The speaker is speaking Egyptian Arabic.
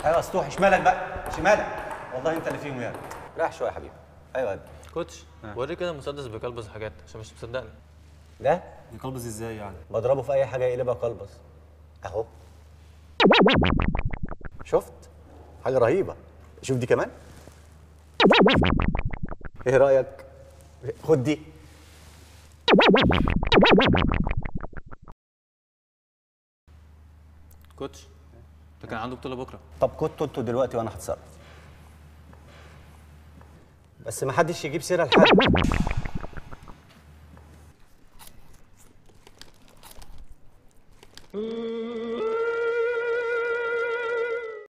ايوه سطوح شمالك بقى شمالك والله انت اللي فيهم يعني راح شويه يا حبيبي ايوه يا ابني. كوتش وري كده مسدس بيكلبز حاجات عشان مش مصدقني ده يقلبز ازاي يعني بضربه في اي حاجه يقلبها قلبص اهو شفت حاجه رهيبه شوف دي كمان ايه رايك خد دي كوتش ده كان عنده بطوله بكره طب كنتوا انتوا دلوقتي وانا هتصرف بس ما حدش يجيب سيره لحد